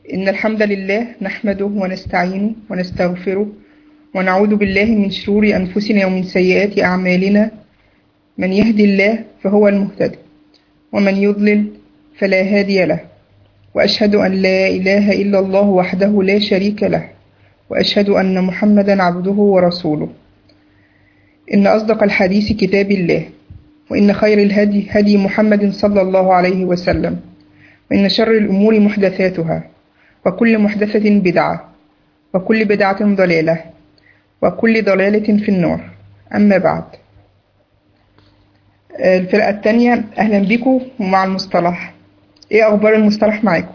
إن الحمد لله نحمده ونستعينه ونستغفره ونعوذ بالله من شرور أنفسنا ومن سيئات أعمالنا من يهدي الله فهو المهتدي ومن يضلل فلا هادي له وأشهد أن لا إله إلا الله وحده لا شريك له وأشهد أن محمدا عبده ورسوله إن أصدق الحديث كتاب الله وإن خير الهدي هدي محمد صلى الله عليه وسلم وإن شر الأمور محدثاتها وكل محدثة بدعة وكل بدعة ضلالة وكل ضلالة في النار أما بعد الفرقة التانية أهلا بكم ومع المصطلح إيه أخبار المصطلح معاكم؟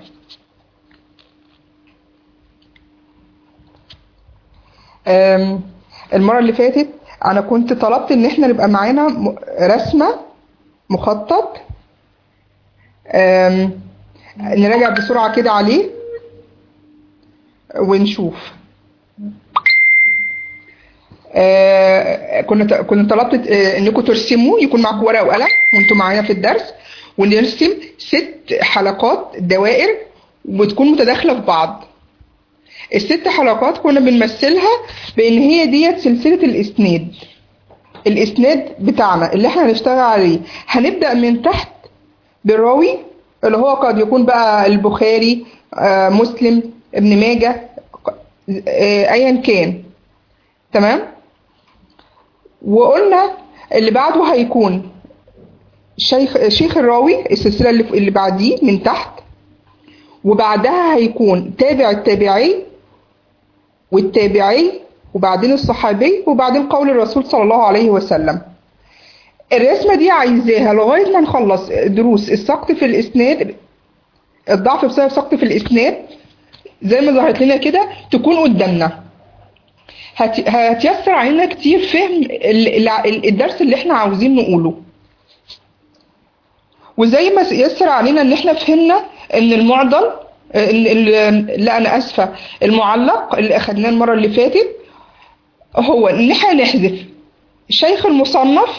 أم، المرة اللي فاتت أنا كنت طلبت إن إحنا نبقى معانا م- رسمة مخطط أم، نراجع بسرعة كده عليه ونشوف آه، كنت كنت طلبت آه، انكم ترسموا يكون معاكم ورقه وقلم وانتم معايا في الدرس ونرسم ست حلقات دوائر وتكون متداخله في بعض الست حلقات كنا بنمثلها بان هي ديت سلسله الاسناد الاسناد بتاعنا اللي احنا هنشتغل عليه هنبدا من تحت بالراوي اللي هو قد يكون بقى البخاري آه، مسلم ابن ماجه آه، ايا كان تمام وقلنا اللي بعده هيكون شيخ شيخ الراوي السلسله اللي اللي بعديه من تحت وبعدها هيكون تابع التابعي والتابعي وبعدين الصحابي وبعدين قول الرسول صلى الله عليه وسلم الرسمه دي عايزاها لغايه ما نخلص دروس السقط في الاسناد الضعف بسبب سقط في الاسناد زي ما ظهرت لنا كده تكون قدامنا هت- هتيسر علينا كتير فهم ال- ال- الدرس اللي احنا عاوزين نقوله وزي ما يسر علينا ان احنا فهمنا ان المعضل ال- ال- لا انا اسفه المعلق اللي اخدناه المره اللي فاتت هو ان احنا نحذف الشيخ المصنف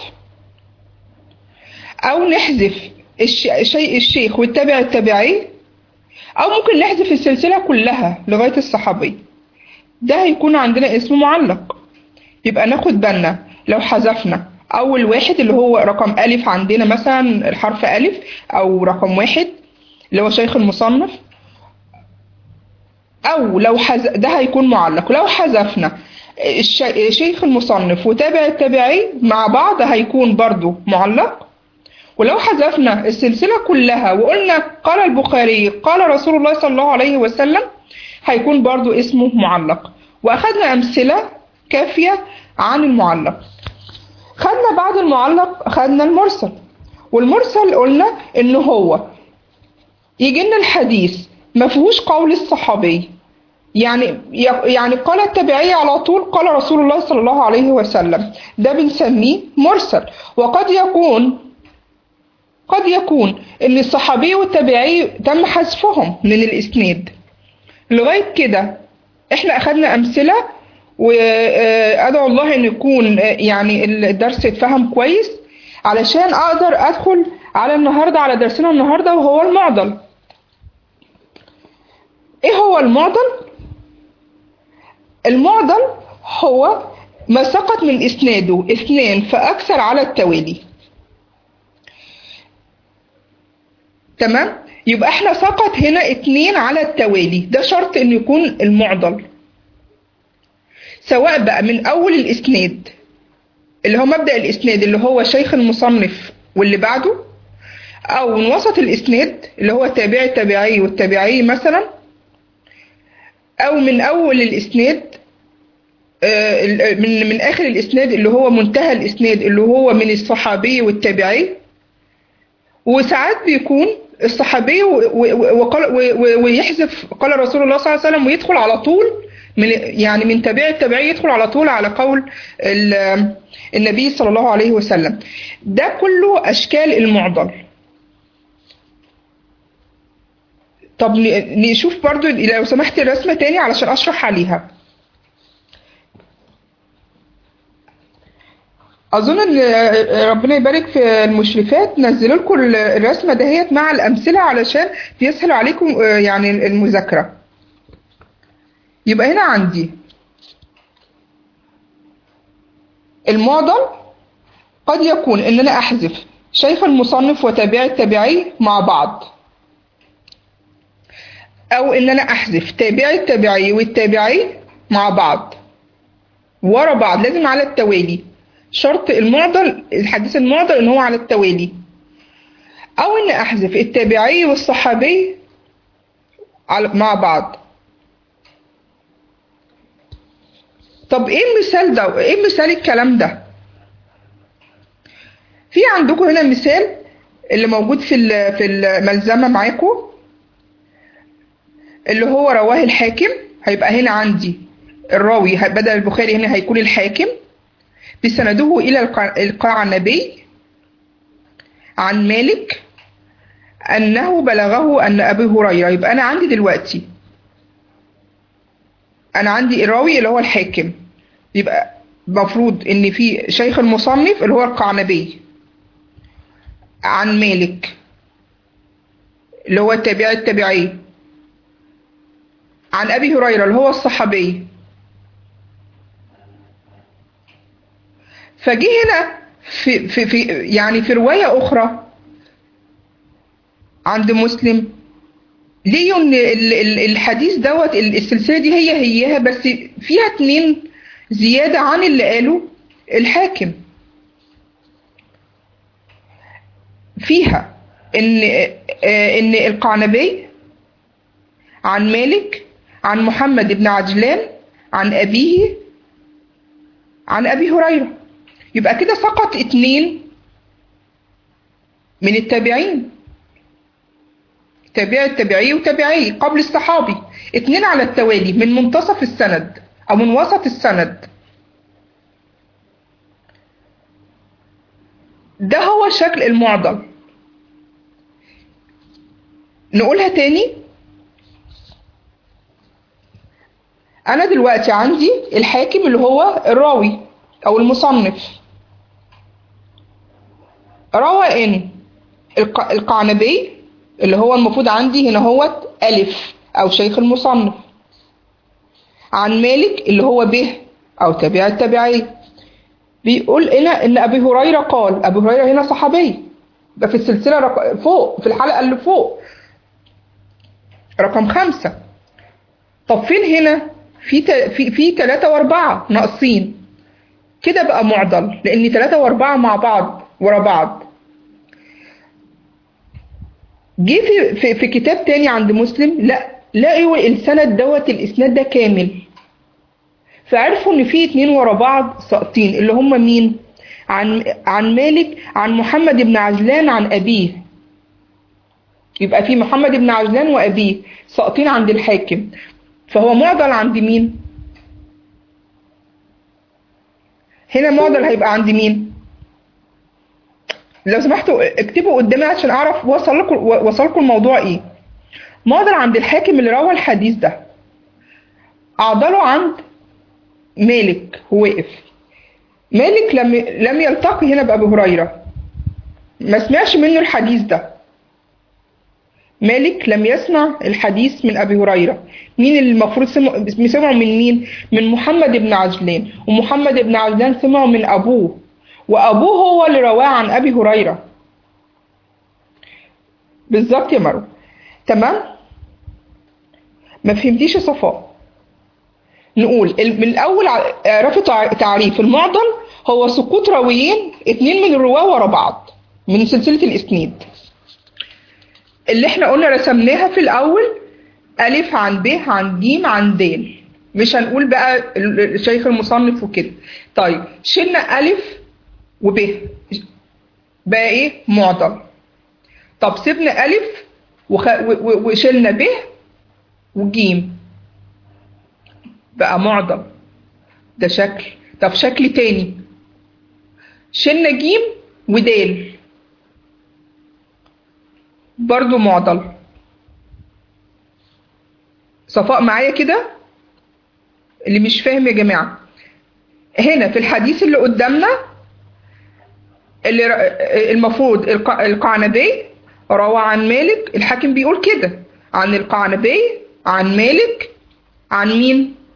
او نحذف الش- الشيء الشيخ والتابع التابعي او ممكن نحذف السلسله كلها لغايه الصحابي ده هيكون عندنا اسم معلق يبقى ناخد بالنا لو حذفنا أول واحد اللي هو رقم ألف عندنا مثلا الحرف ألف أو رقم واحد اللي هو شيخ المصنف أو لو حز... ده هيكون معلق لو حذفنا الش... شيخ المصنف وتابع التابعي مع بعض هيكون برضو معلق ولو حذفنا السلسلة كلها وقلنا قال البخاري قال رسول الله صلى الله عليه وسلم هيكون برضو اسمه معلق وأخذنا أمثلة كافية عن المعلق خدنا بعد المعلق خدنا المرسل والمرسل قلنا إن هو يجي لنا الحديث ما فيهوش قول الصحابي يعني يعني قال التابعي على طول قال رسول الله صلى الله عليه وسلم ده بنسميه مرسل وقد يكون قد يكون ان الصحابي والتابعي تم حذفهم من الاسناد لغايه كده احنا اخدنا امثله وادعو الله ان يكون يعني الدرس اتفهم كويس علشان اقدر ادخل على النهارده على درسنا النهارده وهو المعضل ايه هو المعضل المعضل هو ما سقط من اسناده اثنان فاكثر على التوالي تمام يبقى احنا سقط هنا اتنين على التوالي ده شرط ان يكون المعضل سواء بقى من اول الاسناد اللي هو مبدأ الاسناد اللي هو شيخ المصنف واللي بعده او من وسط الاسناد اللي هو تابع التابعي والتابعي مثلا او من اول الاسناد آه، ال- من من اخر الاسناد اللي هو منتهى الاسناد اللي هو من الصحابي والتابعي وساعات بيكون الصحابي و- و- وقال و- و- ويحذف قال رسول الله صلى الله عليه وسلم ويدخل على طول من يعني من تابع التابعي يدخل على طول على قول ال- النبي صلى الله عليه وسلم ده كله اشكال المعضل طب ن- نشوف برضو لو سمحت الرسمة تاني علشان اشرح عليها اظن ان ربنا يبارك في المشرفات نزلوا لكم الرسمه دهيت مع الامثله علشان يسهل عليكم يعني المذاكره يبقى هنا عندي المعضل قد يكون ان انا احذف شيخ المصنف وتابع التابعي مع بعض او ان انا احذف تابع التابعي والتابعي مع بعض ورا بعض لازم على التوالي شرط المعضل الحديث المعضل ان هو على التوالي او ان احذف التابعي والصحابي على- مع بعض طب ايه المثال ده ايه مثال الكلام ده في عندكم هنا مثال اللي موجود في ال- في الملزمه معاكم اللي هو رواه الحاكم هيبقى هنا عندي الراوي ه- بدل البخاري هنا هيكون الحاكم بسنده إلى الق- القعنبي عن مالك أنه بلغه أن أبي هريرة يبقى أنا عندي دلوقتي أنا عندي الراوي اللي هو الحاكم يبقى مفروض إن في شيخ المصنف اللي هو القعنبي عن مالك اللي هو التابع التابعي عن أبي هريرة اللي هو الصحابي فجه هنا في, في, في يعني في رواية أخرى عند مسلم ليه ان ال- ال- الحديث دوت ال- السلسلة دي هي هيها بس فيها اتنين زيادة عن اللي قاله الحاكم فيها ان آه، ان القعنبي عن مالك عن محمد بن عجلان عن أبيه عن أبي هريرة يبقى كده سقط اتنين من التابعين تابع التابعي وتابعي قبل الصحابي اتنين على التوالي من منتصف السند أو من وسط السند ده هو شكل المعضل نقولها تاني أنا دلوقتي عندي الحاكم اللي هو الراوي أو المصنف روى إن الق- القعنبي اللي هو المفروض عندي هنا هو ألف أو شيخ المصنف عن مالك اللي هو به أو تابع التابعي بيقول هنا إن أبي هريرة قال أبي هريرة هنا صحابي ده في السلسلة رق... فوق في الحلقة اللي فوق رقم خمسة طب فين هنا في ت... في في ثلاثة وأربعة ناقصين كده بقى معضل لأن ثلاثة وأربعة مع بعض ورا بعض جه في, في, في كتاب تاني عند مسلم لا لقوا السند دوت الإسناد ده كامل فعرفوا إن في اتنين ورا بعض ساقطين اللي هم مين؟ عن عن مالك عن محمد بن عجلان عن أبيه يبقى في محمد بن عجلان وأبيه ساقطين عند الحاكم فهو معضل عند مين؟ هنا معضل هيبقى عند مين؟ لو سمحتوا اكتبوا قدامي عشان اعرف وصل لكم وصل لكم الموضوع ايه معضل عند الحاكم اللي روى الحديث ده اعضله عند مالك هو وقف مالك لم لم يلتقي هنا بأبي هريرة ما سمعش منه الحديث ده مالك لم يسمع الحديث من أبي هريرة مين اللي المفروض سمع سمعوا من مين من محمد بن عجلان ومحمد بن عجلان سمعوا من أبوه وأبوه هو اللي رواه عن أبي هريرة بالظبط يا مرو تمام ما فهمتيش يا صفاء نقول ال- من الأول ع- اعرفي تع- تعريف المعضل هو سقوط راويين اتنين من الرواة ورا بعض من سلسلة الإسناد اللي احنا قلنا رسمناها في الأول ألف عن ب عن ج عن د مش هنقول بقى ال- ال- الشيخ المصنف وكده طيب شلنا ألف وب بقى ايه معضل طب سيبنا ألف وخ... و... و... وشلنا ب وجيم بقى معضل ده شكل طب شكل تاني شلنا جيم ودال برضو معضل صفاء معايا كده اللي مش فاهم يا جماعة هنا في الحديث اللي قدامنا اللي ر- المفروض الق- القعنبي روى عن مالك الحاكم بيقول كده عن القعنبي عن مالك عن مين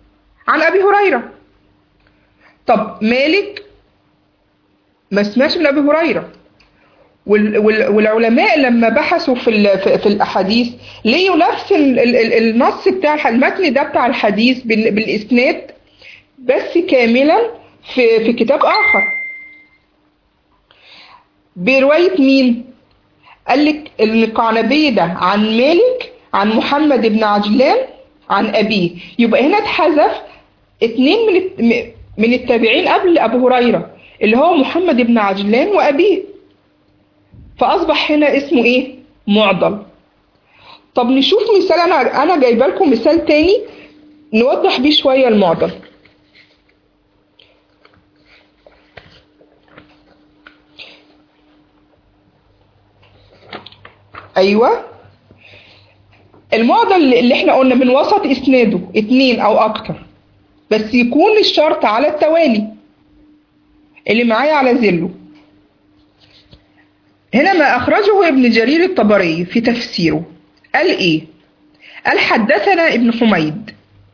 عن ابي هريره طب مالك ما سمعش من ابي هريره وال- وال- والعلماء لما بحثوا في ال- في في الاحاديث لقوا نفس ال- ال- ال- النص بتاع الح- المتن ده بتاع الحديث بال- بالاسناد بس كاملا في في كتاب اخر بروايه مين قال لك ان القعنبي ده عن مالك عن محمد بن عجلان عن ابيه يبقى هنا اتحذف اتنين من الت- م- من التابعين قبل ابو هريره اللي هو محمد بن عجلان وابيه فاصبح هنا اسمه ايه معضل طب نشوف مثال انا انا جايبه لكم مثال تاني نوضح بيه شويه المعضل ايوه المعضل اللي احنا قلنا من وسط اسناده اتنين او اكتر بس يكون الشرط على التوالي اللي معايا على زله هنا ما أخرجه ابن جرير الطبري في تفسيره قال إيه؟ قال حدثنا ابن حميد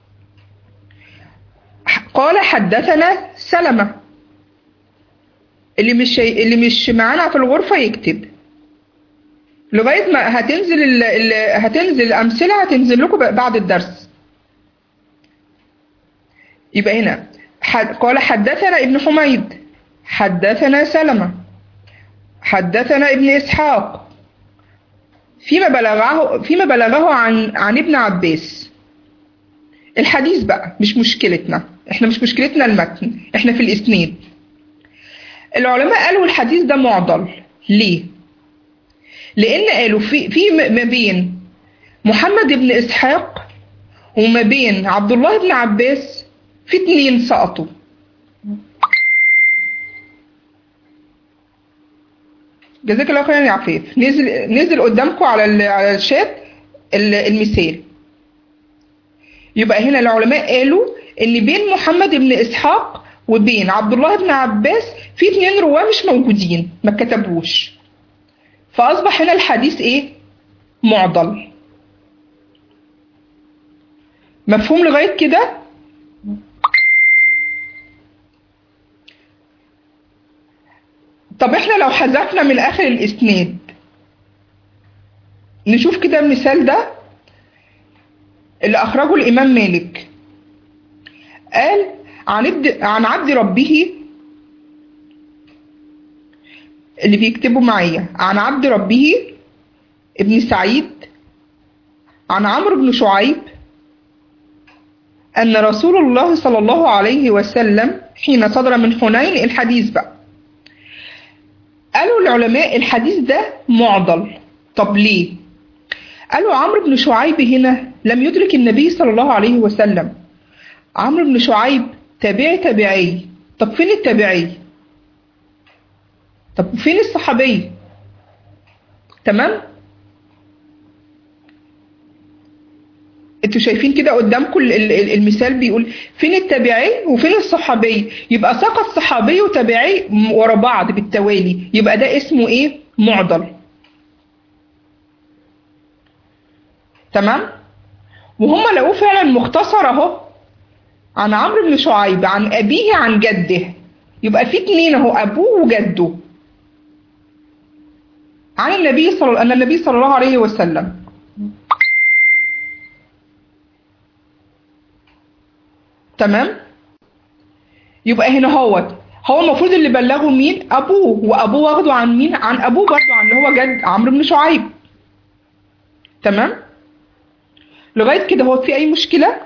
قال حدثنا سلمة اللي مش اللي مش معانا في الغرفة يكتب لغاية ما هتنزل ال... ال... هتنزل الأمثلة هتنزل لكم بعد الدرس يبقى هنا حد... قال حدثنا ابن حميد حدثنا سلمة حدثنا ابن إسحاق فيما بلغه فيما بلغه عن عن ابن عباس الحديث بقى مش مشكلتنا احنا مش مشكلتنا المتن احنا في الاسناد العلماء قالوا الحديث ده معضل ليه لان قالوا في في ما بين محمد بن اسحاق وما بين عبد الله بن عباس في اتنين سقطوا جزاك الله خيرا يا عفيف نزل نزل قدامكم على ال- على الشات ال- المثال يبقى هنا العلماء قالوا ان بين محمد بن اسحاق وبين عبد الله بن عباس في اتنين رواه مش موجودين ما كتبوش فاصبح هنا الحديث ايه معضل مفهوم لغايه كده طب احنا لو حذفنا من اخر الاسناد نشوف كده المثال ده اللي اخرجه الامام مالك قال عن عبد عن عبد ربه اللي بيكتبوا معايا عن عبد ربه ابن سعيد عن عمرو بن شعيب أن رسول الله صلى الله عليه وسلم حين صدر من حنين الحديث بقى قالوا العلماء الحديث ده معضل طب ليه قالوا عمرو بن شعيب هنا لم يدرك النبي صلى الله عليه وسلم عمرو بن شعيب تابعي تابعي طب فين التابعي طب فين الصحابي تمام انتوا شايفين كده قدامكم ال- ال- المثال بيقول فين التابعي وفين الصحابي يبقى سقط صحابي وتابعي م- ورا بعض بالتوالي يبقى ده اسمه ايه معضل تمام وهم لقوه فعلا مختصر اهو عن عمرو بن شعيب عن ابيه عن جده يبقى في اتنين اهو ابوه وجده عن النبي صلى ان النبي صلى الله عليه وسلم تمام يبقى هنا هو هو المفروض اللي بلغه مين ابوه وابوه واخده عن مين عن ابوه برضه عن اللي هو جد عمرو بن شعيب تمام لغايه كده هو في اي مشكله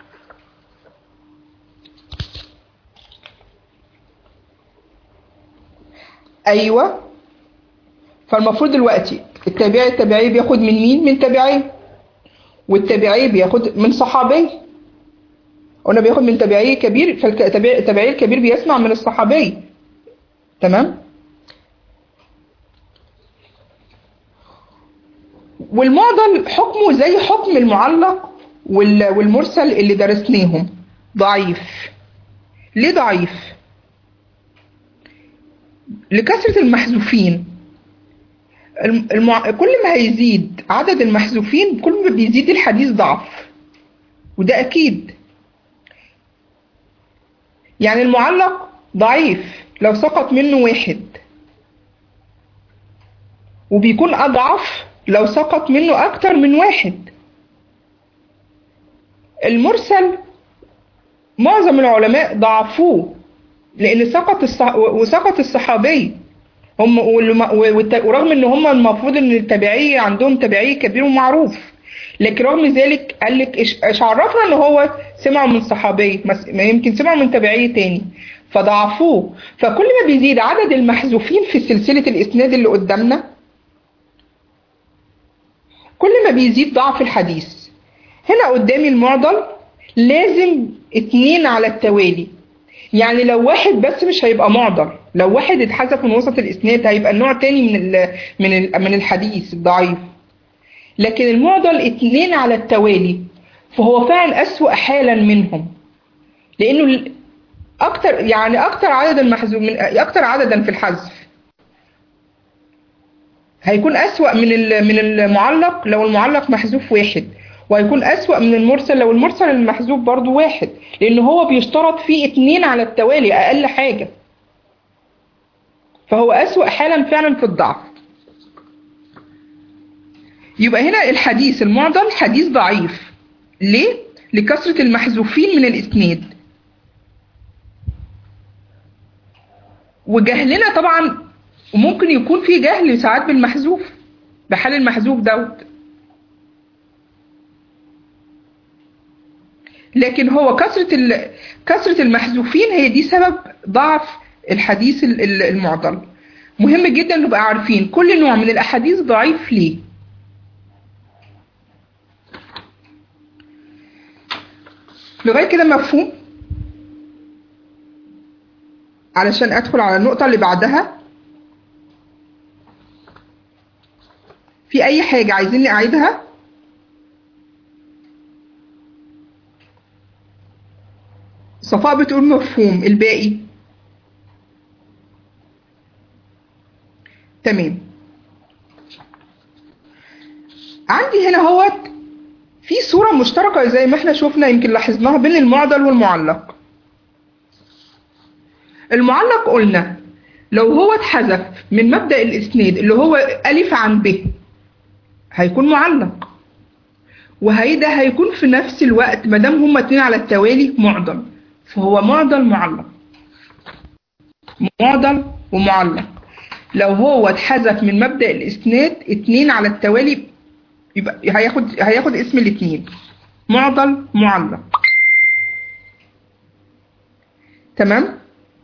ايوه فالمفروض دلوقتي التابعي التابعي بياخد من مين من تابعي والتابعي بياخد من صحابي قلنا بياخد من تابعي كبير فالتابعي الكبير بيسمع من الصحابي تمام والمعضل حكمه زي حكم المعلق وال- والمرسل اللي درسناهم ضعيف ليه ضعيف لكثرة المحذوفين الم- المع... كل ما هيزيد عدد المحذوفين كل ما بيزيد الحديث ضعف وده أكيد يعني المعلق ضعيف لو سقط منه واحد وبيكون أضعف لو سقط منه أكتر من واحد المرسل معظم العلماء ضعفوه لأن سقط الصح... وسقط الصحابي هم ورغم ان هم المفروض ان التابعية عندهم تابعية كبير ومعروف لكن رغم ذلك قال لك ايش عرفنا ان هو سمعوا من صحابي ما يمكن سمعوا من تابعية تاني فضعفوه فكل ما بيزيد عدد المحذوفين في سلسلة الاسناد اللي قدامنا كل ما بيزيد ضعف الحديث هنا قدامي المعضل لازم اتنين على التوالي يعني لو واحد بس مش هيبقى معضل لو واحد اتحذف من وسط الاسناد هيبقى النوع تاني من ال من ال من الحديث الضعيف لكن المعضل اتنين على التوالي فهو فعلا أسوأ حالا منهم لأنه أكتر يعني أكتر عدد المحذوف من أكتر عددا في الحذف هيكون أسوأ من من المعلق لو المعلق محذوف واحد وهيكون أسوأ من المرسل لو المرسل المحذوف برضو واحد لأن هو بيشترط فيه اتنين على التوالي أقل حاجة فهو أسوأ حالا فعلا في الضعف يبقى هنا الحديث المعضل حديث ضعيف ليه؟ لكثرة المحذوفين من الإسناد وجهلنا طبعا وممكن يكون في جهل ساعات بالمحذوف بحال المحذوف دوت لكن هو كثرة كثرة المحذوفين هي دي سبب ضعف الحديث المعضل مهم جدا نبقى عارفين كل نوع من الأحاديث ضعيف ليه لغاية كده مفهوم علشان أدخل على النقطة اللي بعدها في أي حاجة عايزين أعيدها صفاء بتقول مفهوم الباقي تمام عندي هنا هوت في صورة مشتركة زي ما احنا شفنا يمكن لاحظناها بين المعضل والمعلق المعلق قلنا لو هو اتحذف من مبدأ الإسناد اللي هو ألف عن ب هيكون معلق وهي ده هيكون في نفس الوقت ما دام هما اتنين على التوالي معضل فهو معضل معلق معضل ومعلق لو هو اتحذف من مبدأ الإسناد اتنين على التوالي يبقى هياخد هياخد اسم الاتنين معضل معلق تمام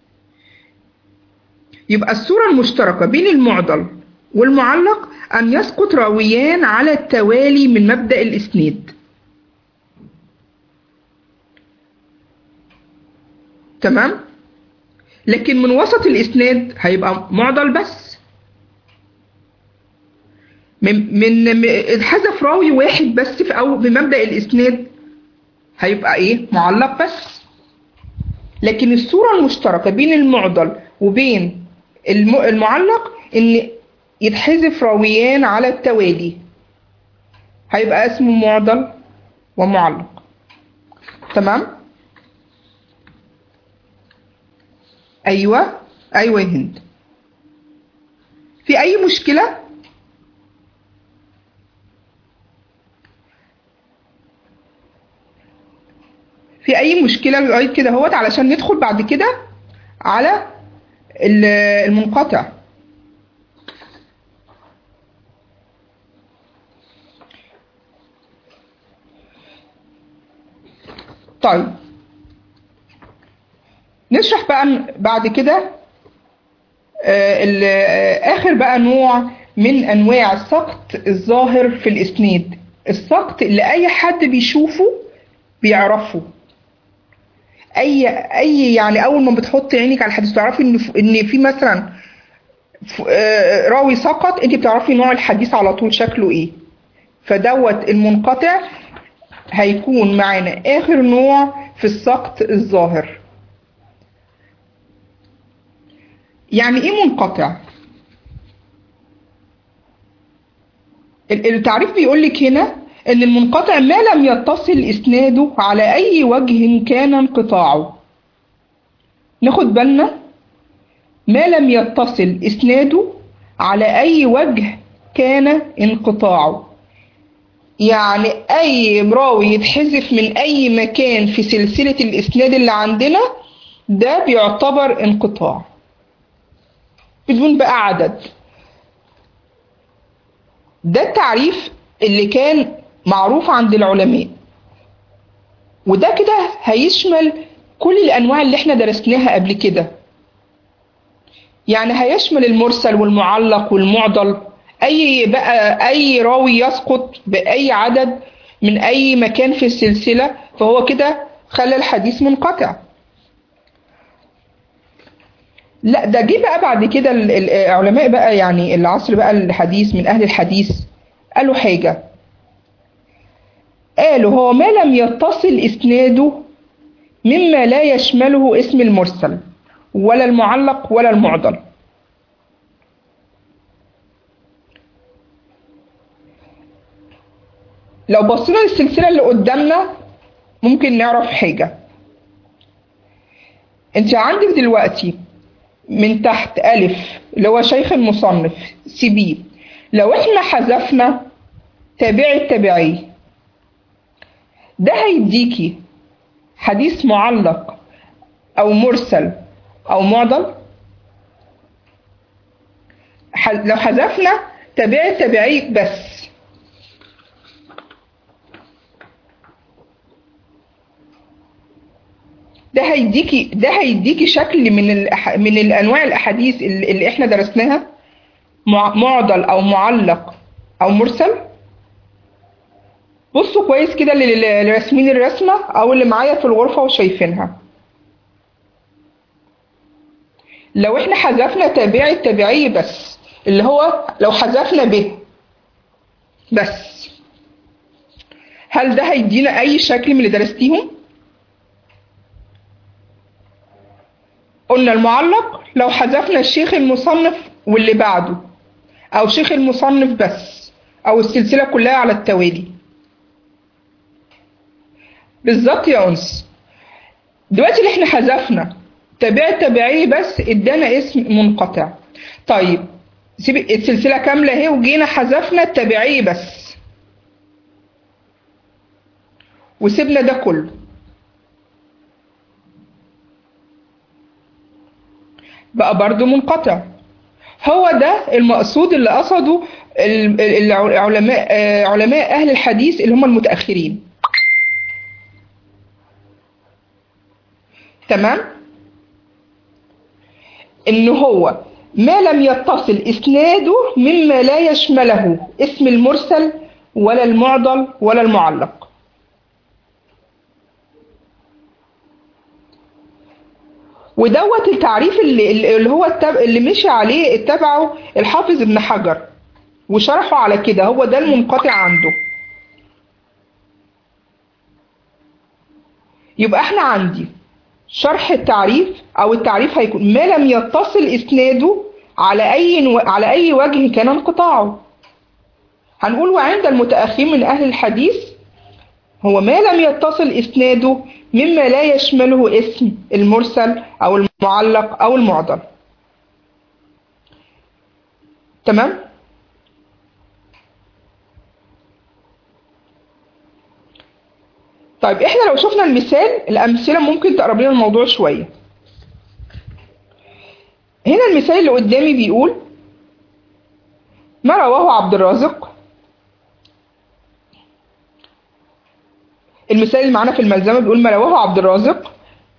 يبقى الصورة المشتركة بين المعضل والمعلق أن يسقط راويان على التوالي من مبدأ الإسناد تمام لكن من وسط الإسناد هيبقى معضل بس من من اتحذف راوي واحد بس في أو بمبدأ الإسناد هيبقى إيه معلق بس لكن الصورة المشتركة بين المعضل وبين المعلق إن يتحذف راويان على التوالي هيبقى اسمه معضل ومعلق تمام ايوه ايوه يا هند في اي مشكله في اي مشكله لغايه كده اهوت علشان ندخل بعد كده على المنقطع طيب نشرح بقى بعد كده آخر بقى نوع من أنواع السقط الظاهر في الإسناد السقط اللي أي حد بيشوفه بيعرفه أي أي يعني أول ما بتحط عينك على الحديث تعرفي إن إن في مثلا راوي سقط أنت بتعرفي نوع الحديث على طول شكله إيه فدوت المنقطع هيكون معانا آخر نوع في السقط الظاهر يعني ايه منقطع التعريف بيقول لك هنا ان المنقطع ما لم يتصل اسناده على اي وجه كان انقطاعه ناخد بالنا ما لم يتصل إسناده على أي وجه كان انقطاعه يعني أي راوي يتحذف من أي مكان في سلسلة الإسناد اللي عندنا ده بيعتبر انقطاع بدون بقى عدد ده التعريف اللي كان معروف عند العلماء وده كده هيشمل كل الأنواع اللي احنا درسناها قبل كده يعني هيشمل المرسل والمعلق والمعضل أي بقى أي راوي يسقط بأي عدد من أي مكان في السلسلة فهو كده خلى الحديث منقطع لا ده جه بقى بعد كده العلماء بقى يعني العصر بقى الحديث من أهل الحديث قالوا حاجة قالوا هو ما لم يتصل إسناده مما لا يشمله اسم المرسل ولا المعلق ولا المعضل لو بصينا للسلسلة اللي قدامنا ممكن نعرف حاجة انت عندك دلوقتي من تحت ألف اللي هو شيخ المصنف سيبيه لو احنا حذفنا تابع التابعي ده هيديكي حديث معلق أو مرسل أو معضل لو حذفنا تابع التابعي بس ده هيديكي ده هيديكي شكل من الأح... من الانواع الاحاديث اللي, اللي احنا درسناها معضل او معلق او مرسل بصوا كويس كده اللي راسمين الرسمه او اللي معايا في الغرفه وشايفينها لو احنا حذفنا تابعي التابعي بس اللي هو لو حذفنا به بس هل ده هيدينا اي شكل من اللي درستيهم قلنا المعلق لو حذفنا الشيخ المصنف واللي بعده او شيخ المصنف بس او السلسله كلها على التوالي بالظبط يا انس دلوقتي اللي احنا حذفنا تابع التابعي بس ادانا اسم منقطع طيب سيب السلسله كامله اهي وجينا حذفنا التابعي بس وسيبنا ده كله بقى برضو منقطع هو ده المقصود اللي قصده العلماء علماء اهل الحديث اللي هم المتاخرين تمام ان هو ما لم يتصل اسناده مما لا يشمله اسم المرسل ولا المعضل ولا المعلق ودوت التعريف اللي, اللي هو التب... اللي مشي عليه اتبعه الحافظ ابن حجر وشرحه على كده هو ده المنقطع عنده يبقى احنا عندي شرح التعريف او التعريف هيكون ما لم يتصل اسناده على اي على اي وجه كان انقطاعه هنقول وعند المتأخرين من اهل الحديث هو ما لم يتصل اسناده مما لا يشمله اسم المرسل او المعلق او المعضل تمام طيب احنا لو شفنا المثال الامثله ممكن تقرب لنا الموضوع شويه هنا المثال اللي قدامي بيقول ما رواه عبد الرازق المثال اللي معانا في الملزمه بيقول ما رواه عبد الرازق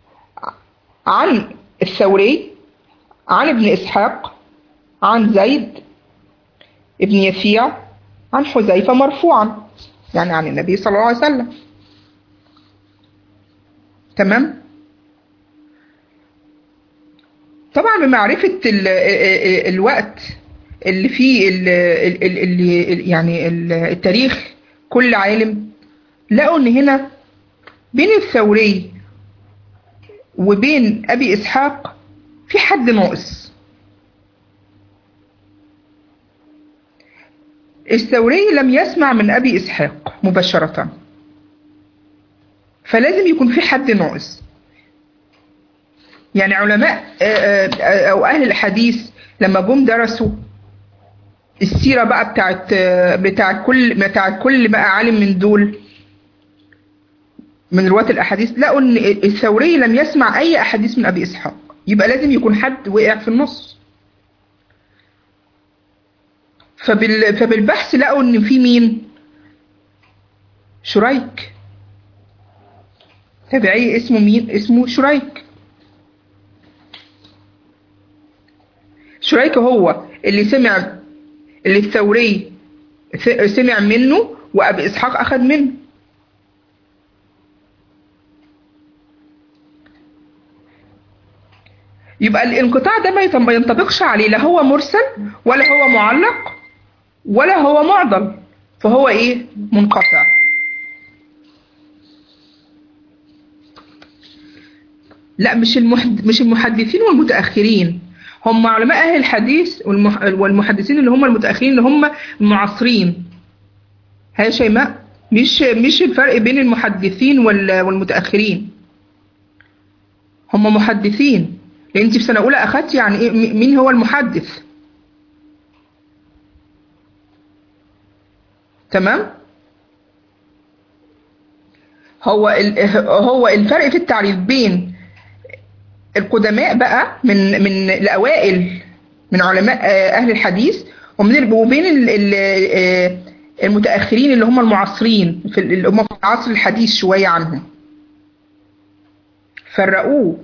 عن الثوري عن ابن اسحاق عن زيد ابن يسيع عن حذيفه مرفوعا يعني عن النبي صلى الله عليه وسلم تمام طبعا بمعرفة ال ال الوقت اللي فيه ال ال يعني التاريخ كل عالم لقوا ان هنا بين الثوري وبين ابي اسحاق في حد ناقص الثوري لم يسمع من ابي اسحاق مباشره فلازم يكون في حد ناقص يعني علماء آه، آه، او اهل الحديث لما جم درسوا السيره بقى بتاعت آه، بتاعت كل بتاعت كل بقى عالم من دول من رواة الأحاديث لقوا إن الثوري لم يسمع أي أحاديث من أبي إسحاق يبقى لازم يكون حد وقع في النص فبال... فبالبحث لقوا إن في مين؟ شريك تابعي اسمه مين؟ اسمه شريك شريك هو اللي سمع اللي الثوري س- سمع منه وأبي إسحاق أخذ منه يبقى الانقطاع ده ما يط- ما ينطبقش عليه لا هو مرسل ولا هو معلق ولا هو معضل فهو ايه منقطع لا مش المحد مش المحدثين والمتاخرين هم علماء اهل الحديث والمح... والمحدثين اللي هم المتاخرين اللي هم المعاصرين هي شيماء مش مش الفرق بين المحدثين وال... والمتاخرين هم محدثين لان انت في سنه اولى اخدتي يعني ايه م- مين هو المحدث تمام هو ال... هو الفرق في التعريف بين القدماء بقى من من الاوائل من علماء آه، اهل الحديث ومن ال- وبين ال- ال- آه، المتاخرين اللي هم المعاصرين في ال- اللي هم في العصر الحديث شويه عنهم فرقوه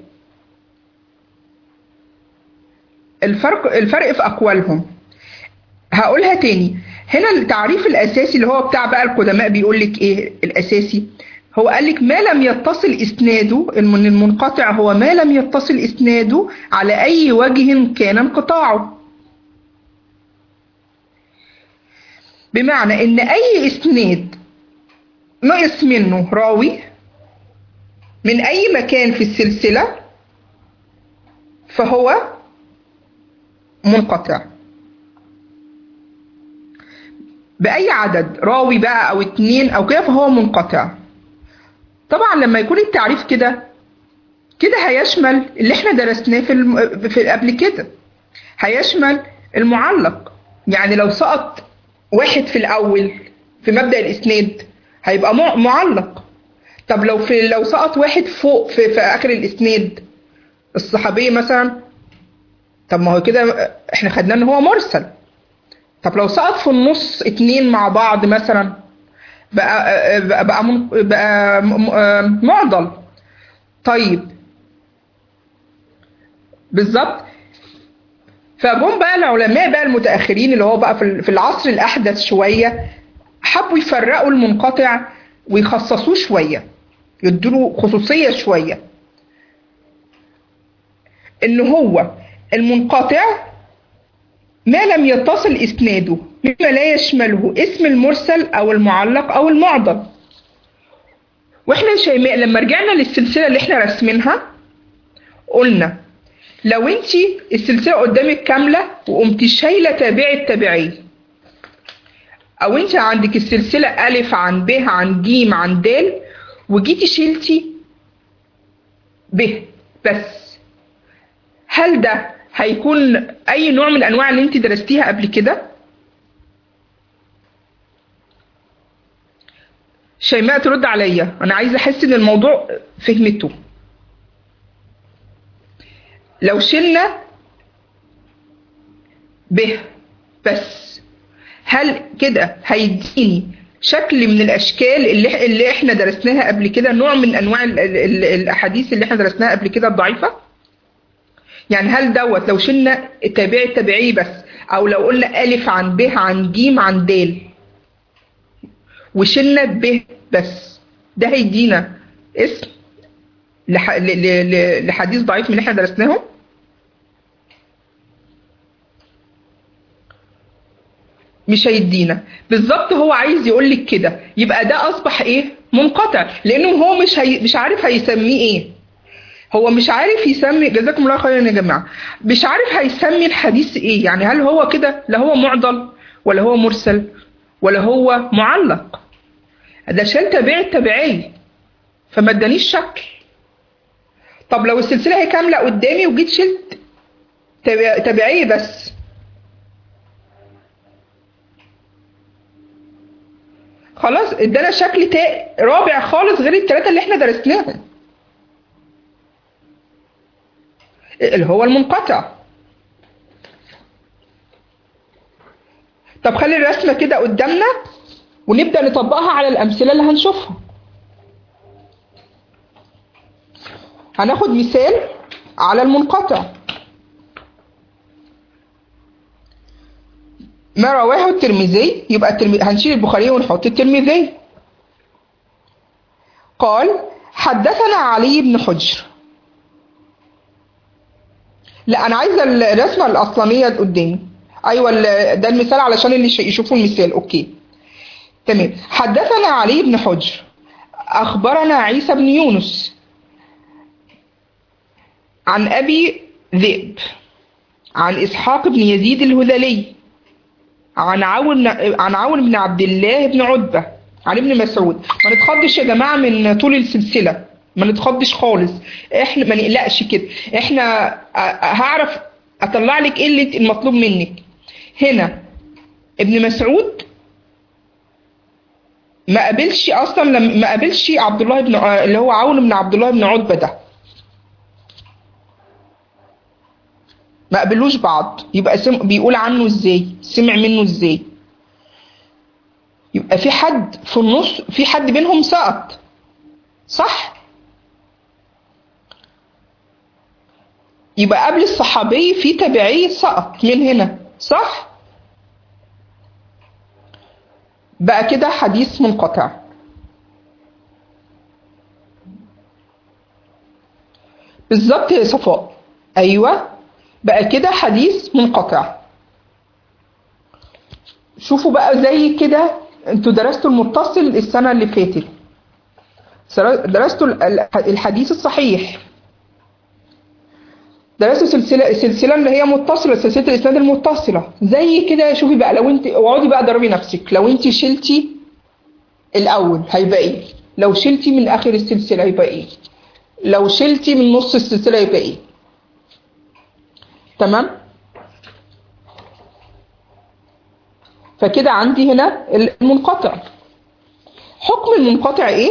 الفرق الفرق في اقوالهم هقولها تاني هنا التعريف الاساسي اللي هو بتاع بقى القدماء بيقول لك ايه الاساسي هو قال لك ما لم يتصل اسناده المن- المنقطع هو ما لم يتصل اسناده على اي وجه كان انقطاعه بمعنى ان اي اسناد نقص منه راوي من اي مكان في السلسله فهو منقطع بأي عدد راوي بقى أو اتنين أو كده فهو منقطع طبعا لما يكون التعريف كده كده هيشمل اللي احنا درسناه في, الم... في قبل كده هيشمل المعلق يعني لو سقط واحد في الأول في مبدأ الإسناد هيبقى مع... معلق طب لو في لو سقط واحد فوق في, في آخر الإسناد الصحابية مثلا طب ما هو كده احنا خدنا ان هو مرسل طب لو سقط في النص اتنين مع بعض مثلا بقى بقى بقى, من بقى م- م- معضل طيب بالظبط فجم بقى العلماء بقى المتاخرين اللي هو بقى في ال- في العصر الاحدث شويه حبوا يفرقوا المنقطع ويخصصوه شويه يدوا خصوصيه شويه ان هو المنقطع ما لم يتصل اسناده مما لا يشمله اسم المرسل او المعلق او المعضل واحنا يا شيماء لما رجعنا للسلسله اللي احنا راسمينها قلنا لو انت السلسله قدامك كامله وقمتي شايله تابع التابعي او انت عندك السلسله الف عن ب عن ج عن د وجيتي شلتي ب بس هل ده هيكون اي نوع من الانواع اللي انت درستيها قبل كده شيماء ترد عليا انا عايزه احس ان الموضوع فهمته لو شلنا ب بس هل كده هيديني شكل من الاشكال اللي اللي احنا درسناها قبل كده نوع من انواع ال ال ال الاحاديث اللي احنا درسناها قبل كده الضعيفه يعني هل دوت لو شلنا التابع التابعي بس او لو قلنا الف عن ب عن ج عن د وشلنا ب بس ده هيدينا اسم لح... ل... ل... ل... لحديث ضعيف من اللي احنا درسناهم مش هيدينا بالظبط هو عايز يقول لك كده يبقى ده اصبح ايه منقطع لانه هو مش هي... مش عارف هيسميه ايه هو مش عارف يسمي جزاكم الله خيرا يا جماعه مش عارف هيسمي الحديث ايه يعني هل هو كده لا هو معضل ولا هو مرسل ولا هو معلق ده شال تابع التابعي فما ادانيش شكل طب لو السلسلة هي كاملة قدامي وجيت شلت تبع- تبعية بس خلاص ادانا شكل تا- رابع خالص غير الثلاثة اللي احنا درسناهم اللي هو المنقطع طب خلي الرسمة كده قدامنا ونبدأ نطبقها على الأمثلة اللي هنشوفها هناخد مثال على المنقطع ما رواه الترمذي يبقى الترمذي هنشيل البخاري ونحط الترمذي قال حدثنا علي بن حجر لا انا عايزه الرسمه الاصلانيه قدامي ايوه ال- ده المثال علشان اللي يش- يشوفوا المثال اوكي تمام حدثنا علي بن حجر اخبرنا عيسى بن يونس عن ابي ذئب عن اسحاق بن يزيد الهذلي عن عون عن عون بن عبد الله بن عتبة عن ابن مسعود ما نتخضش يا جماعة من طول السلسلة ما نتخضش خالص احنا ما نقلقش كده احنا ه- هعرف اطلع لك ايه اللي المطلوب منك هنا ابن مسعود ما قابلش اصلا لم ما قابلش عبد الله بن ع- اللي هو عون بن عبد الله بن عتبة ده ما قابلوش بعض يبقى سم... بيقول عنه ازاي سمع منه ازاي يبقى في حد في النص في حد بينهم سقط صح يبقى قبل الصحابي في تابعي سقط من هنا صح بقى كده حديث منقطع بالظبط يا صفاء ايوه بقى كده حديث منقطع شوفوا بقى زي كده انتوا درستوا المتصل السنة اللي فاتت سر- درستوا ال- ال- الحديث الصحيح درستوا سلسلة السلسلة اللي هي متصلة سلسلة الإسناد المتصلة زي كده شوفي بقى لو انت اقعدي بقى ضربي نفسك لو انت شلتي الأول هيبقى ايه لو شلتي من آخر السلسلة هيبقى ايه لو شلتي من نص السلسلة هيبقى ايه تمام فكده عندي هنا المنقطع حكم المنقطع ايه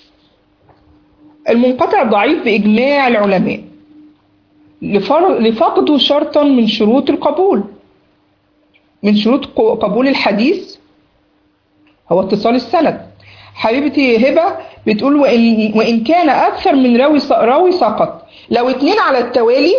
المنقطع ضعيف بإجماع العلماء لفر- لفقده شرطا من شروط القبول من شروط ق- قبول الحديث هو اتصال السند حبيبتي هبة بتقول وإن, وإن كان أكثر من راوي س- راوي سقط لو اتنين على التوالي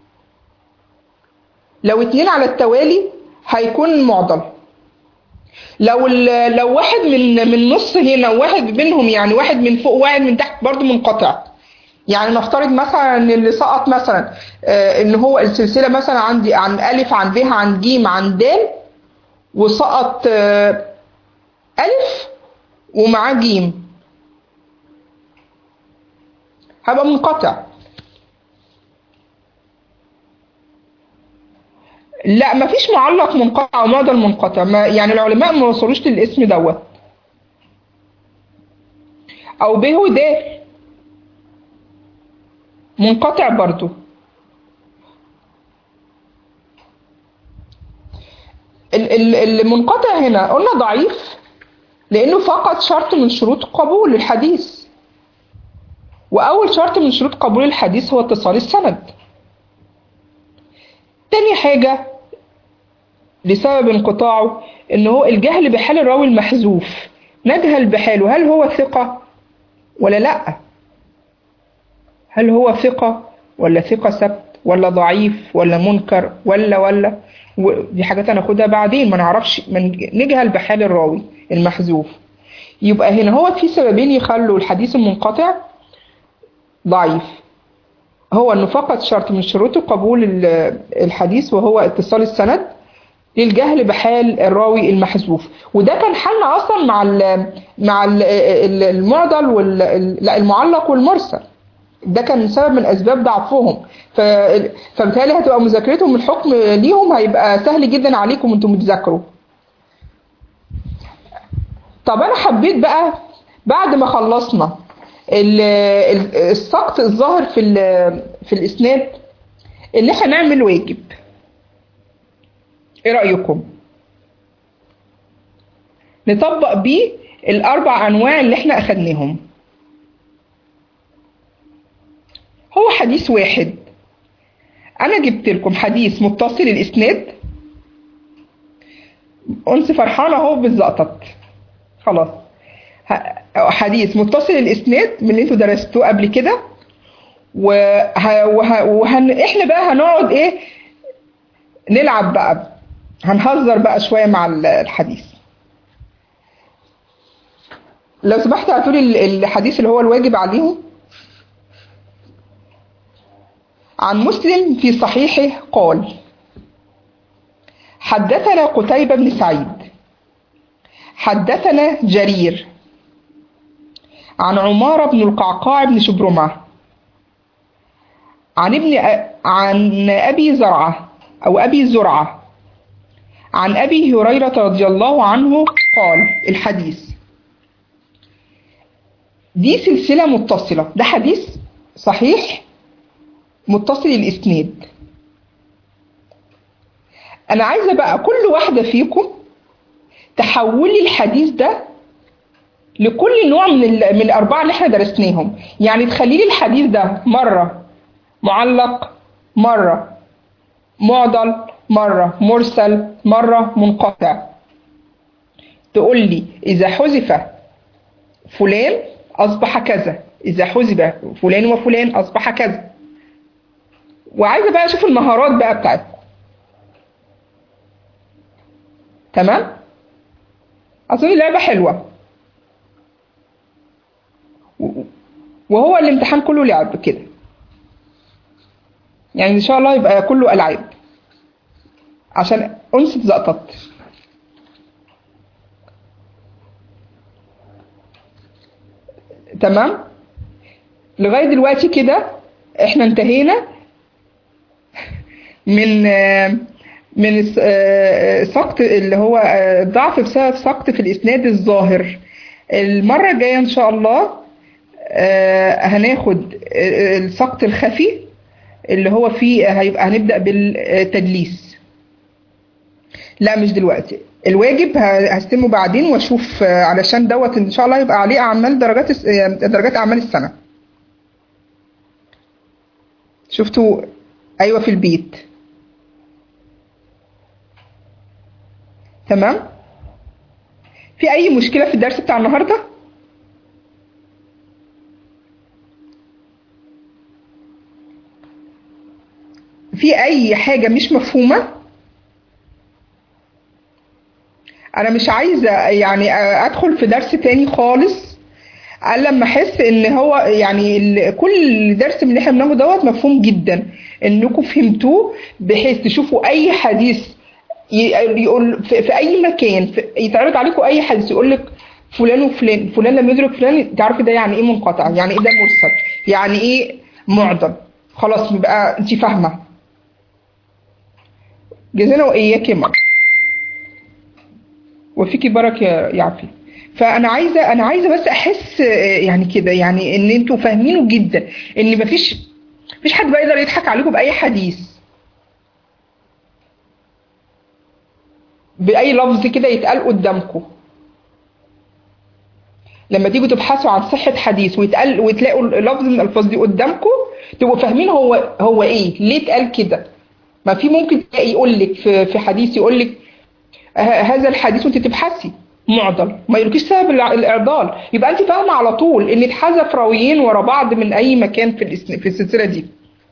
لو اتنين على التوالي هيكون معضل لو ال- لو واحد من من نص هنا وواحد بينهم يعني واحد من فوق وواحد من تحت برضو منقطع يعني نفترض مثلا ان اللي سقط مثلا آه، ان هو السلسله مثلا عندي عن الف عن ب عن ج عن د وسقط آه، الف ومعاه ج هبقى منقطع لا مفيش معلق منقطع او معضل منقطع ما يعني العلماء ما وصلوش للاسم دوت او ب و د منقطع برضو ال- ال- المنقطع هنا قلنا ضعيف لانه فقط شرط من شروط قبول الحديث واول شرط من شروط قبول الحديث هو اتصال السند تاني حاجة لسبب انقطاعه ان هو الجهل بحال الراوي المحذوف نجهل بحاله هل هو ثقة ولا لا هل هو ثقة ولا ثقة سبت ولا ضعيف ولا منكر ولا ولا ودي حاجات هناخدها بعدين ما نعرفش من نجهل بحال الراوي المحذوف يبقى هنا هو في سببين يخلوا الحديث المنقطع ضعيف هو انه فقط شرط من شروط قبول ال- الحديث وهو اتصال السند للجهل بحال الراوي المحذوف وده كان حالنا اصلا مع ال مع ال المعضل وال لا المعلق والمرسل ده كان سبب من اسباب ضعفهم ف فبالتالي هتبقى مذاكرتهم الحكم ليهم هيبقى سهل جدا عليكم انتم بتذاكروا طب انا حبيت بقى بعد ما خلصنا ال- ال- السقط الظاهر في ال- في الاسناد ان احنا نعمل واجب ايه رايكم نطبق بيه الاربع انواع اللي احنا اخدناهم هو حديث واحد انا جبت لكم حديث متصل الاسناد انس فرحانه اهو بالزقطط خلاص ه- حديث متصل الاسناد من اللي انتوا درستوه قبل كده وه... وه... وهن... احنا بقى هنقعد ايه نلعب بقى هنهزر بقى شويه مع ال- الحديث لو سمحت هاتولي ال- الحديث اللي هو الواجب عليهم عن مسلم في صحيحه قال حدثنا قتيبة بن سعيد حدثنا جرير عن عمارة بن القعقاع بن شبرمة عن ابن أ- عن أبي زرعة أو أبي زرعة عن أبي هريرة رضي الله عنه قال الحديث دي سلسلة متصلة ده حديث صحيح متصل الإسناد أنا عايزة بقى كل واحدة فيكم تحولي الحديث ده لكل نوع من ال- من الأربعة اللي احنا درسناهم يعني تخلي لي الحديث ده مرة معلق مرة معضل مرة مرسل مرة منقطع تقول لي إذا حذف فلان أصبح كذا إذا حذف فلان وفلان أصبح كذا وعايزة بقى أشوف المهارات بقى بتاعتكم تمام أظن اللعبة حلوة و- وهو الامتحان كله لعب كده يعني ان شاء الله يبقى كله العاب عشان انس اتزقطط تمام لغايه دلوقتي كده احنا انتهينا من آه، من الس- آه، سقط اللي هو آه، ضعف بسبب سقط في الاسناد الظاهر المره الجايه ان شاء الله آه، هناخد آه، السقط الخفي اللي هو فيه هيبقى هنبدأ بالتدليس لا مش دلوقتي الواجب ه- هستلمه بعدين واشوف آه، علشان دوت ان شاء الله يبقى عليه اعمال درجات الس- آه، درجات اعمال السنة شفتوا ايوه في البيت تمام في اي مشكلة في الدرس بتاع النهارده في اي حاجة مش مفهومة انا مش عايزة يعني ادخل في درس تاني خالص الا لما احس ان هو يعني ال- كل درس من اللي احنا بناخده دوت مفهوم جدا انكم فهمتوه بحيث تشوفوا اي حديث ي- يقول في, في اي مكان في يتعرض عليكم اي حديث يقول لك فلان وفلان فلان لم يدرك فلان تعرفي ده يعني ايه منقطع يعني ايه ده مرسل يعني ايه معضل خلاص يبقى انت فاهمه جزانا واياك يا مر وفيكي بركه يا يا عفي فانا عايزه انا عايزه بس احس آه، يعني كده يعني ان انتوا فاهمينه جدا ان مفيش مفيش حد بقى يقدر يضحك عليكم باي حديث باي لفظ كده يتقال قدامكم لما تيجوا تبحثوا عن صحة حديث ويتقال وتلاقوا لفظ من الألفاظ دي قدامكم تبقوا فاهمين هو هو إيه ليه اتقال كده ما في ممكن تلاقي يقول لك في في حديث يقول لك هذا الحديث وانت تبحثي معضل ما يقولكيش سبب الع- الاعضال يبقى انت فاهمه على طول ان اتحذف راويين ورا بعض من اي مكان في الاسم في السلسله دي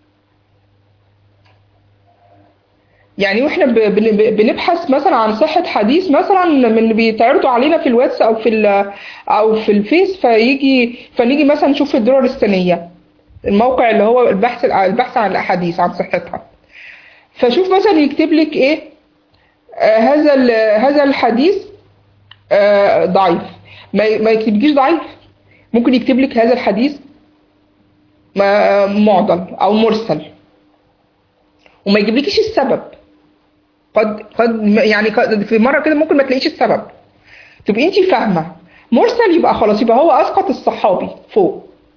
يعني واحنا ب- بن- ب- بنبحث مثلا عن صحة حديث مثلا من اللي بيتعرضوا علينا في الواتس او في ال- او في الفيس فيجي فنيجي مثلا نشوف الدرر السنية الموقع اللي هو البحث البحث عن الاحاديث عن صحتها فشوف مثلا يكتب لك ايه آه هذا ال- هذا الحديث آه ضعيف ما ما يكتبلكيش ضعيف ممكن يكتب لك هذا الحديث ما- معضل او مرسل وما يجيبلكيش السبب قد قد يعني قد في مره كده ممكن ما تلاقيش السبب تبقي انت فاهمه مرسل يبقى خلاص يبقى هو اسقط الصحابي فوق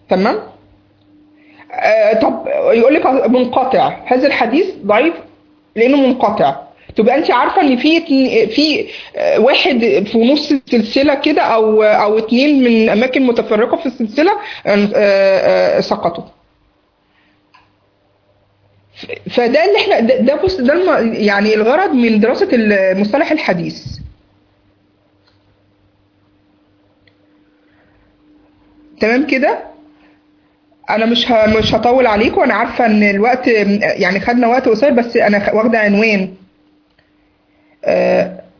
تمام آه طب يقول لك منقطع هذا الحديث ضعيف لانه منقطع تبقى انت عارفه ان في اتن- في آه، واحد في نص السلسله كده او او اتنين من اماكن متفرقه في السلسله آه، آه، سقطوا ف- فده اللي احنا ده ده بص ده الم- يعني الغرض من دراسه المصطلح الحديث تمام كده انا مش ه... مش هطول عليكم انا عارفه ان الوقت يعني خدنا وقت قصير بس انا خ- واخده عنوان آه،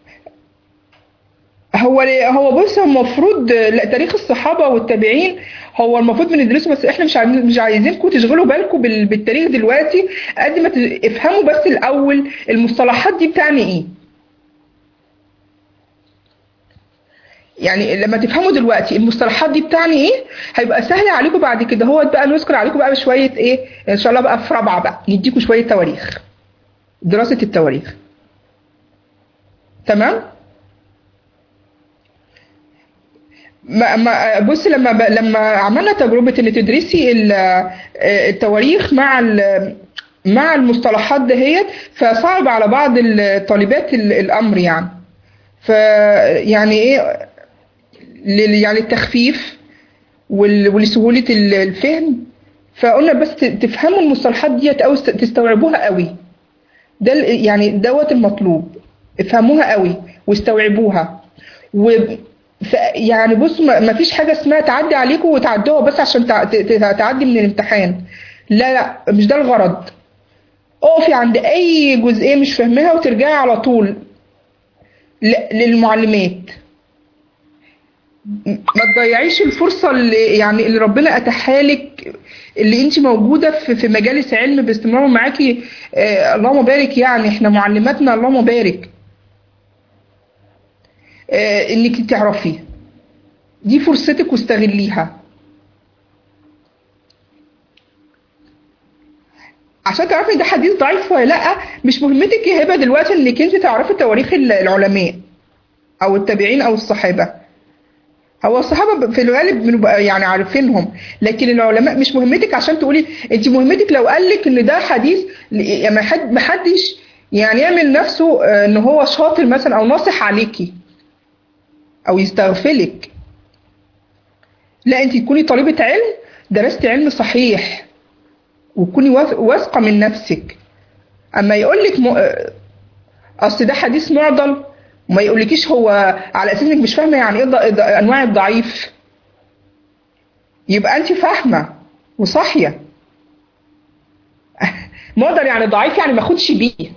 هو هو بص هو المفروض لا تاريخ الصحابه والتابعين هو المفروض بندرسه بس احنا مش عايزين مش عايزينكم تشغلوا بالكم بال- بالتاريخ دلوقتي قد ما ت- افهموا بس الاول المصطلحات دي بتعني ايه يعني لما تفهموا دلوقتي المصطلحات دي بتعني ايه هيبقى سهل عليكم بعد كده هو بقى نذكر عليكم بقى بشويه ايه ان شاء الله بقى في رابعه بقى نديكم شويه تواريخ دراسه التواريخ تمام ما ما بص لما ب... لما عملنا تجربه ان تدرسي ال- التواريخ مع ال... مع المصطلحات دهيت فصعب على بعض الطالبات ال- الامر يعني ف يعني ايه لل- يعني التخفيف وال- ولسهوله ال- الفهم فقلنا بس ت- تفهموا المصطلحات ديت او است- تستوعبوها قوي ده ال- يعني دوت المطلوب افهموها قوي واستوعبوها و ف- يعني بص ما ما فيش حاجه اسمها تعدي عليكم وتعدوها بس عشان تع- ت- ت- تعدي من الامتحان لا لا مش ده الغرض اقفي عند اي جزئيه مش فاهماها وترجعي على طول ل- للمعلمات ما تضيعيش الفرصة اللي يعني اللي ربنا أتاحها لك اللي انت موجودة في في مجالس علم باستمرار معاكي آه اللهم بارك يعني احنا معلماتنا اللهم بارك آه انك تعرفي دي فرصتك واستغليها عشان تعرفي ده حديث ضعيف ولا لا مش مهمتك يا هبه دلوقتي انك انت تعرفي تواريخ العلماء او التابعين او الصحابه هو الصحابه في الغالب بنبقى يعني عارفينهم لكن العلماء مش مهمتك عشان تقولي انت مهمتك لو قال لك ان ده حديث يعني ما حد ما حدش يعني يعمل نفسه آه، ان هو شاطر مثلا او ناصح عليكي او يستغفلك لا انت تكوني طالبة علم درست علم صحيح وتكوني واث- واثقة من نفسك اما يقول لك م... آه، اصل ده حديث معضل وما يقولكيش هو على اساس انك مش فاهمه يعني ايه ض- ض- انواع الضعيف يبقى انت فاهمه وصاحيه معضل يعني ضعيف يعني ما اخدش بيه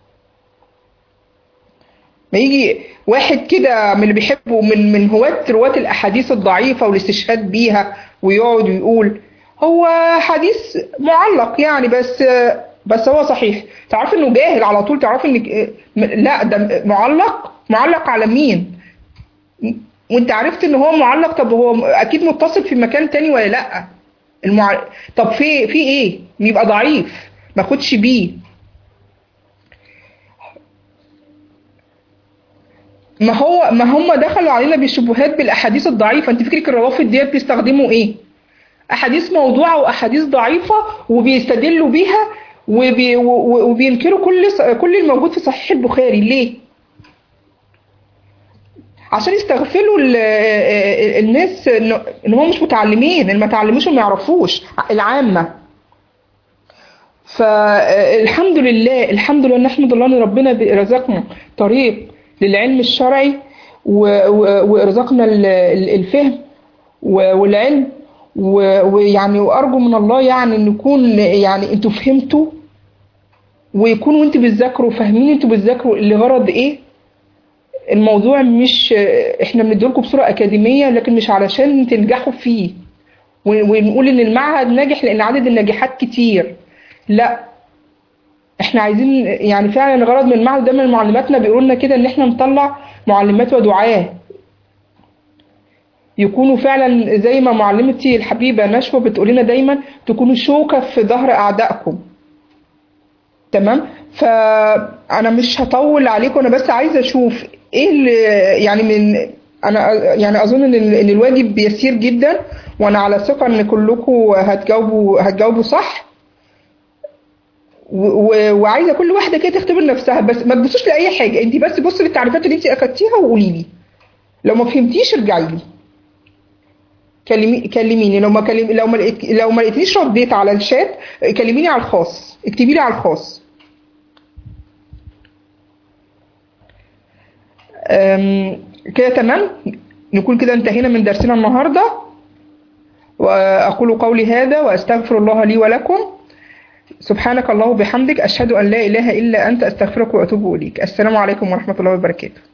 ما يجي واحد كده من اللي بيحبوا من من هواة رواة الاحاديث الضعيفه والاستشهاد بيها ويقعد ويقول هو حديث معلق يعني بس بس هو صحيح تعرفي انه جاهل على طول تعرفي انك لا ده معلق معلق على مين وانت عرفت ان هو معلق طب هو اكيد متصل في مكان تاني ولا لا المع... طب في في ايه يبقى ضعيف ما اخدش بيه ما هو ما هم دخلوا علينا بالشبهات بالاحاديث الضعيفه انت فكرك الروافد ديت بيستخدموا ايه احاديث موضوعه واحاديث ضعيفه وبيستدلوا بيها وبي و- وبينكروا كل كل الموجود في صحيح البخاري ليه عشان يستغفلوا ال- الناس ان إن هم مش متعلمين اللي ما تعلموش وما يعرفوش العامه فالحمد لله الحمد لله نحمد الله ان ربنا رزقنا طريق للعلم الشرعي و- و- ورزقنا ال- ال- الفهم و- والعلم و- ويعني وارجو من الله يعني ان يكون يعني انتوا فهمتوا ويكونوا انتوا بتذاكروا فاهمين انتوا بتذاكروا لغرض ايه الموضوع مش احنا بنديلكم بصوره اكاديميه لكن مش علشان تنجحوا فيه ون- ونقول ان المعهد ناجح لان عدد الناجحات كتير لا احنا عايزين يعني فعلا الغرض من المعهد دايما معلماتنا بيقولوا لنا كده ان احنا نطلع معلمات ودعاه يكونوا فعلا زي ما معلمتي الحبيبه نشوى بتقول لنا دايما تكونوا شوكه في ظهر اعدائكم تمام فانا مش هطول عليكم انا بس عايزه اشوف ايه اللي يعني من انا يعني اظن ان ال- ان الواجب يسير جدا وانا على ثقه ان كلكم هتجاوبوا هتجاوبوا صح و- و- وعايزه كل واحده كده تختبر نفسها بس ما تبصوش لاي حاجه انت بس بصي للتعريفات اللي انت اخدتيها وقولي لي لو ما فهمتيش ارجعي لي كلمي كلميني لو ما كلم لو ما لقيت لو ما لقيتنيش رديت على الشات كلميني على الخاص اكتبي لي على الخاص أم، كده تمام نكون كده انتهينا من درسنا النهارده واقول قولي هذا واستغفر الله لي ولكم سبحانك الله وبحمدك اشهد ان لا اله الا انت استغفرك واتوب اليك السلام عليكم ورحمه الله وبركاته